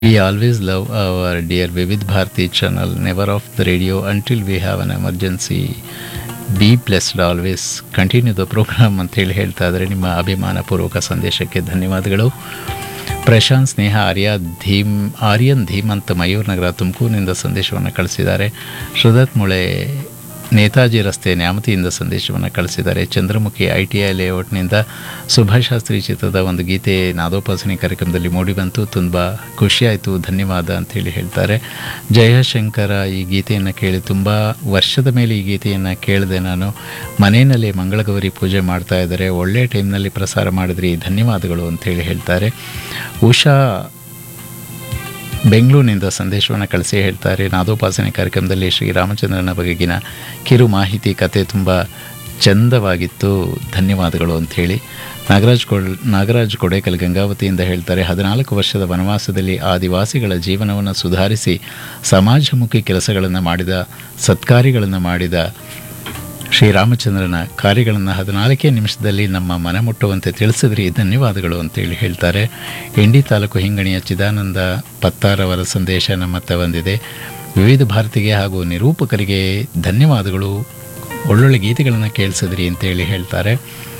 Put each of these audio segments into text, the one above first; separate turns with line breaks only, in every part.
We always love our dear Vivid Bharati channel, never off the radio until we have an emergency. Be blessed always continue the program ಅಂತೇಳಿ ಹೇಳ್ತಾ ಇದ್ದಾರೆ ನಿಮ್ಮ ಅಭಿಮಾನಪೂರ್ವಕ ಸಂದೇಶಕ್ಕೆ ಧನ್ಯವಾದಗಳು ಪ್ರಶಾಂತ್ ಸ್ನೇಹ ಆರ್ಯ ಧೀಮ್ ಆರ್ಯನ್ ಧೀಮಂತ್ ಮಯೂರ್ ನಗರ ತುಮಕೂರಿನಿಂದ ಸಂದೇಶವನ್ನು ಕಳಿಸಿದ್ದಾರೆ ಶ್ರುದತ್ ಮುಳೆ ನೇತಾಜಿ ರಸ್ತೆ ನ್ಯಾಮತಿಯಿಂದ ಸಂದೇಶವನ್ನು ಕಳಿಸಿದ್ದಾರೆ ಚಂದ್ರಮುಖಿ ಐ ಟಿ ಐ ಲೇಔಟ್ನಿಂದ ಸುಭಾಷಾಸ್ತ್ರಿ ಚಿತ್ರದ ಒಂದು ಗೀತೆ ನಾದೋಪಾಸನೆ ಕಾರ್ಯಕ್ರಮದಲ್ಲಿ ಮೂಡಿಬಂತು ತುಂಬ ಖುಷಿಯಾಯಿತು ಧನ್ಯವಾದ ಅಂತೇಳಿ ಹೇಳ್ತಾರೆ ಜಯಶಂಕರ ಈ ಗೀತೆಯನ್ನು ಕೇಳಿ ತುಂಬ ವರ್ಷದ ಮೇಲೆ ಈ ಗೀತೆಯನ್ನು ಕೇಳಿದೆ ನಾನು ಮನೆಯಲ್ಲೇ ಮಂಗಳಗೌರಿ ಪೂಜೆ ಮಾಡ್ತಾ ಇದ್ದಾರೆ ಒಳ್ಳೆಯ ಟೈಮ್ನಲ್ಲಿ ಪ್ರಸಾರ ಮಾಡಿದ್ರಿ ಧನ್ಯವಾದಗಳು ಅಂತೇಳಿ ಹೇಳ್ತಾರೆ ಉಷಾ ಬೆಂಗಳೂರಿನಿಂದ ಸಂದೇಶವನ್ನು ಕಳಿಸಿ ಹೇಳ್ತಾರೆ ನಾದೋಪಾಸನೆ ಕಾರ್ಯಕ್ರಮದಲ್ಲಿ ಶ್ರೀರಾಮಚಂದ್ರನ ಬಗೆಗಿನ ಕಿರು ಮಾಹಿತಿ ಕತೆ ತುಂಬ ಚಂದವಾಗಿತ್ತು ಧನ್ಯವಾದಗಳು ಅಂಥೇಳಿ ನಾಗರಾಜ್ ಕೊಡ್ ನಾಗರಾಜ್ ಕೊಡೇಕಲ್ ಗಂಗಾವತಿಯಿಂದ ಹೇಳ್ತಾರೆ ಹದಿನಾಲ್ಕು ವರ್ಷದ ವನವಾಸದಲ್ಲಿ ಆದಿವಾಸಿಗಳ ಜೀವನವನ್ನು ಸುಧಾರಿಸಿ ಸಮಾಜಮುಖಿ ಕೆಲಸಗಳನ್ನು ಮಾಡಿದ ಸತ್ಕಾರ್ಯಗಳನ್ನು ಮಾಡಿದ ಶ್ರೀರಾಮಚಂದ್ರನ ಕಾರ್ಯಗಳನ್ನು ಹದಿನಾಲ್ಕೇ ನಿಮಿಷದಲ್ಲಿ ನಮ್ಮ ಮನ ಮುಟ್ಟುವಂತೆ ತಿಳಿಸಿದ್ರಿ ಧನ್ಯವಾದಗಳು ಅಂತೇಳಿ ಹೇಳ್ತಾರೆ ಇಂಡಿ ತಾಲೂಕು ಹಿಂಗಣಿಯ ಚಿದಾನಂದ ಪತ್ತಾರವರ ಸಂದೇಶ ನಮ್ಮತ್ತ ಬಂದಿದೆ ವಿವಿಧ ಭಾರತಿಗೆ ಹಾಗೂ ನಿರೂಪಕರಿಗೆ ಧನ್ಯವಾದಗಳು ಒಳ್ಳೊಳ್ಳೆ ಗೀತೆಗಳನ್ನು ಕೇಳಿಸಿದ್ರಿ ಅಂತೇಳಿ ಹೇಳ್ತಾರೆ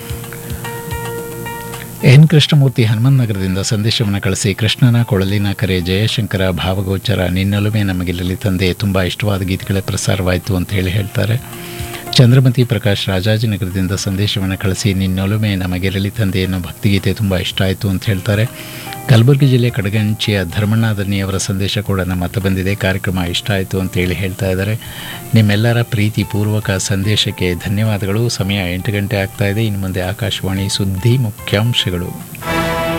ಎನ್ ಕೃಷ್ಣಮೂರ್ತಿ ಹನುಮನ್ ನಗರದಿಂದ ಸಂದೇಶವನ್ನು ಕಳಿಸಿ ಕೃಷ್ಣನ ಕೊಳಲಿನ ಕರೆ ಜಯಶಂಕರ ಭಾವಗೋಚರ ನಿನ್ನೊಲುಮೆ ನಮಗಿರಲಿ ತಂದೆ ತುಂಬ ಇಷ್ಟವಾದ ಗೀತೆಗಳೇ ಪ್ರಸಾರವಾಯಿತು ಅಂತ ಹೇಳಿ ಹೇಳ್ತಾರೆ ಚಂದ್ರಮತಿ ಪ್ರಕಾಶ್ ರಾಜಾಜಿನಗರದಿಂದ ಸಂದೇಶವನ್ನು ಕಳಿಸಿ ನಿನ್ನೊಲುಮೆ ನಮಗಿರಲಿ ತಂದೆ ಅನ್ನೋ ಭಕ್ತಿಗೀತೆ ತುಂಬ ಇಷ್ಟ ಆಯಿತು ಅಂತ ಹೇಳ್ತಾರೆ ಕಲಬುರಗಿ ಜಿಲ್ಲೆ ಕಡಗಂಚಿಯ ಧರ್ಮಣ್ಣದನಿಯವರ ಸಂದೇಶ ಕೂಡ ನಮ್ಮ ಹತ್ರ ಬಂದಿದೆ ಕಾರ್ಯಕ್ರಮ ಇಷ್ಟ ಆಯಿತು ಅಂತೇಳಿ ಹೇಳ್ತಾ ಇದ್ದಾರೆ ನಿಮ್ಮೆಲ್ಲರ ಪ್ರೀತಿ ಪೂರ್ವಕ ಸಂದೇಶಕ್ಕೆ ಧನ್ಯವಾದಗಳು ಸಮಯ ಎಂಟು ಗಂಟೆ ಆಗ್ತಾ ಇದೆ ಇನ್ನು ಮುಂದೆ ಆಕಾಶವಾಣಿ ಸುದ್ದಿ ಮುಖ್ಯಾಂಶಗಳು